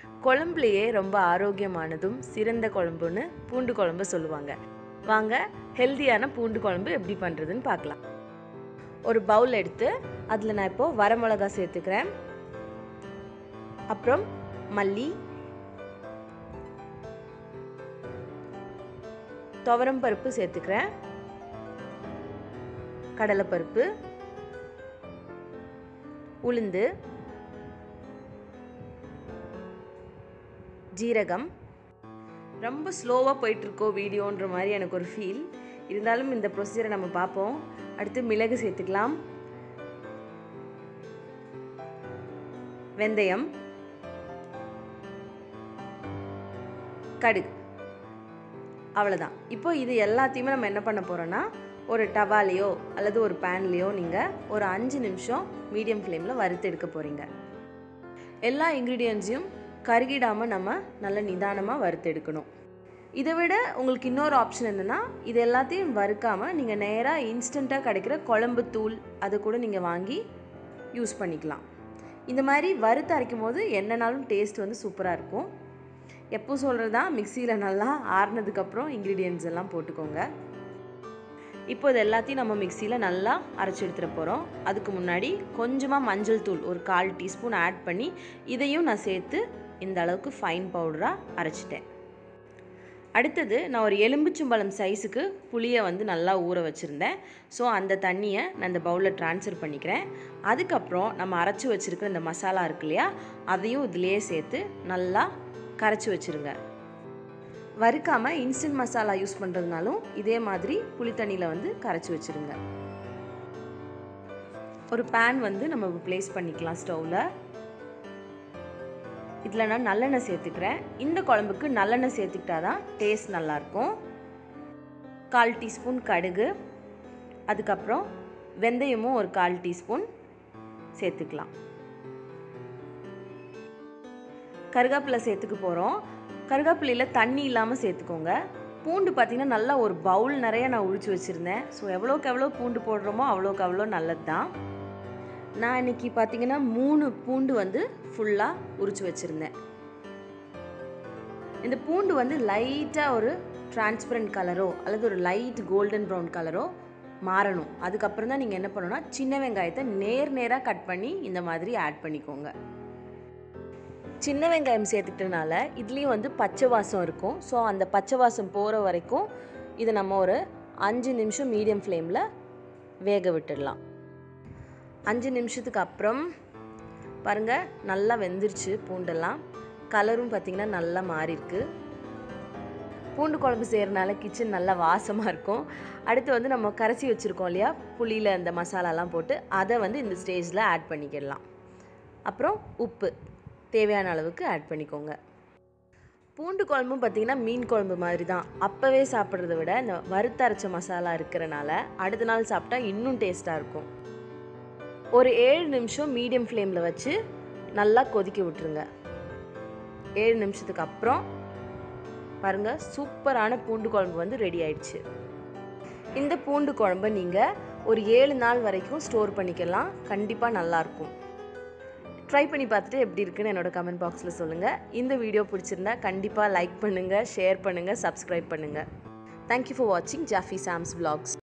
குழம்புலையே ரொம்ப ஆரோக்கியமானதும் சிறந்த குழம்புன்னு பூண்டு குழம்பு சொல்லுவாங்க வாங்க ஹெல்தியான பூண்டு குழம்பு எப்படி பண்ணுறதுன்னு பார்க்கலாம் ஒரு பவுல் எடுத்து அதில் நான் இப்போது வரமிளகா சேர்த்துக்கிறேன் அப்புறம் மல்லி துவரம் பருப்பு சேர்த்துக்கிறேன் கடலைப்பருப்பு உளுந்து ஜீரகம் ரொம்ப ஸ்லோவாக போயிட்டுருக்கோ வீடியோன்ற மாதிரி எனக்கு ஒரு ஃபீல் இருந்தாலும் இந்த ப்ரொசீஜரை நம்ம பார்ப்போம் அடுத்து மிளகு சேர்த்துக்கலாம் வெந்தயம் கடுகு அவ்வளோதான் இப்போ இது எல்லாத்தையுமே நம்ம என்ன பண்ண போகிறோன்னா ஒரு டவாலையோ அல்லது ஒரு பேன்லேயோ நீங்கள் ஒரு அஞ்சு நிமிஷம் மீடியம் ஃப்ளேமில் வறுத்து எடுக்க போகிறீங்க எல்லா இன்க்ரீடியன்ஸையும் கருகிடாமல் நம்ம நல்ல நிதானமாக வறுத்து எடுக்கணும் இதை விட உங்களுக்கு இன்னொரு ஆப்ஷன் என்னென்னா இது எல்லாத்தையும் வறுக்காமல் நீங்கள் நேராக இன்ஸ்டண்ட்டாக கிடைக்கிற குழம்பு தூள் அதை கூட நீங்கள் வாங்கி யூஸ் பண்ணிக்கலாம் இந்த மாதிரி வறுத்து அரைக்கும் போது என்னனாலும் டேஸ்ட் வந்து சூப்பராக இருக்கும் எப்போ சொல்கிறது தான் மிக்சியில் நல்லா ஆறுனதுக்கப்புறம் இன்க்ரீடியன்ஸ் எல்லாம் போட்டுக்கோங்க இப்போ இது எல்லாத்தையும் நம்ம மிக்சியில் நல்லா அரைச்சி எடுத்துகிட்டு போகிறோம் அதுக்கு முன்னாடி கொஞ்சமாக மஞ்சள் தூள் ஒரு கால் டீஸ்பூன் ஆட் பண்ணி இதையும் நான் சேர்த்து இந்த அளவுக்கு ஃபைன் பவுடராக அரைச்சிட்டேன் அடுத்தது நான் ஒரு எலும்புச்சம்பழம் சைஸுக்கு புளியை வந்து நல்லா ஊற வச்சுருந்தேன் ஸோ அந்த தண்ணியை நான் இந்த பவுலில் ட்ரான்ஸ்ஃபர் பண்ணிக்கிறேன் அதுக்கப்புறம் நம்ம அரைச்சி வச்சுருக்கிற இந்த மசாலா இருக்கு இல்லையா அதையும் இதுலேயே சேர்த்து நல்லா கரைச்சி வச்சுருங்க வறுக்காமல் இன்ஸ்டன்ட் மசாலா யூஸ் பண்ணுறதுனாலும் இதே மாதிரி புளி தண்ணியில் வந்து கரைச்சி வச்சுருங்க ஒரு பேன் வந்து நம்ம ப்ளேஸ் பண்ணிக்கலாம் ஸ்டவ்வில் இதில் நான் நல்லெண்ணெய் சேர்த்துக்கிறேன் இந்த குழம்புக்கு நல்லெண்ணெய் சேர்த்துக்கிட்டா தான் டேஸ்ட் நல்லாயிருக்கும் கால் டீஸ்பூன் கடுகு அதுக்கப்புறம் வெந்தயமும் ஒரு கால் டீஸ்பூன் சேர்த்துக்கலாம் கருவேப்பிலை சேர்த்துக்க போகிறோம் கருவேப்பிலையில் தண்ணி இல்லாமல் சேர்த்துக்கோங்க பூண்டு பார்த்திங்கன்னா நல்லா ஒரு பவுல் நிறைய நான் உரிச்சு வச்சுருந்தேன் ஸோ எவ்வளோக்கு எவ்வளோ பூண்டு போடுறோமோ அவ்வளோக்கு அவ்வளோ நல்லது தான் நான் இன்றைக்கி பார்த்தீங்கன்னா மூணு பூண்டு வந்து ஃபுல்லாக உரிச்சு வச்சுருந்தேன் இந்த பூண்டு வந்து லைட்டாக ஒரு டிரான்ஸ்பரண்ட் கலரோ அல்லது ஒரு லைட் கோல்டன் ப்ரௌன் கலரோ மாறணும் அதுக்கப்புறம் தான் நீங்கள் என்ன பண்ணணும்னா சின்ன வெங்காயத்தை நேர் நேராக கட் பண்ணி இந்த மாதிரி ஆட் பண்ணிக்கோங்க சின்ன வெங்காயம் சேர்த்துக்கிட்டனால இதுலேயும் வந்து பச்சை வாசம் இருக்கும் ஸோ அந்த பச்சை வாசம் போகிற வரைக்கும் இதை நம்ம ஒரு அஞ்சு நிமிஷம் மீடியம் ஃப்ளேமில் வேக விட்டுடலாம் அஞ்சு நிமிஷத்துக்கு அப்புறம் பாருங்கள் நல்லா வெந்துருச்சு பூண்டெல்லாம் கலரும் பார்த்திங்கன்னா நல்லா மாறிருக்கு பூண்டு குழம்பு செய்கிறனால கிச்சன் நல்லா வாசமாக இருக்கும் அடுத்து வந்து நம்ம கரைச்சி வச்சுருக்கோம் இல்லையா புளியில் அந்த மசாலாலாம் போட்டு அதை வந்து இந்த ஸ்டேஜில் ஆட் பண்ணிக்கிடலாம் அப்புறம் உப்பு தேவையான அளவுக்கு ஆட் பண்ணிக்கோங்க பூண்டு குழம்பும் பார்த்திங்கன்னா மீன் குழம்பு மாதிரி தான் அப்போவே சாப்பிட்றத விட இந்த வறுத்தரைச்ச மசாலா இருக்கிறனால அடுத்த நாள் சாப்பிட்டா இன்னும் டேஸ்ட்டாக இருக்கும் ஒரு ஏழு நிமிஷம் மீடியம் ஃப்ளேமில் வச்சு நல்லா கொதிக்க விட்டுருங்க ஏழு நிமிஷத்துக்கு அப்புறம் பாருங்கள் சூப்பரான பூண்டு குழம்பு வந்து ரெடி ஆயிடுச்சு இந்த பூண்டு குழம்பை நீங்கள் ஒரு ஏழு நாள் வரைக்கும் ஸ்டோர் பண்ணிக்கலாம் கண்டிப்பாக நல்லாயிருக்கும் ட்ரை பண்ணி பார்த்துட்டு எப்படி இருக்குன்னு என்னோட கமெண்ட் பாக்ஸில் சொல்லுங்கள் இந்த வீடியோ பிடிச்சிருந்தா கண்டிப்பாக லைக் பண்ணுங்கள் ஷேர் பண்ணுங்கள் சப்ஸ்கிரைப் பண்ணுங்கள் தேங்க்யூ ஃபார் வாட்சிங் ஜாஃபி சாம்ஸ் vlogs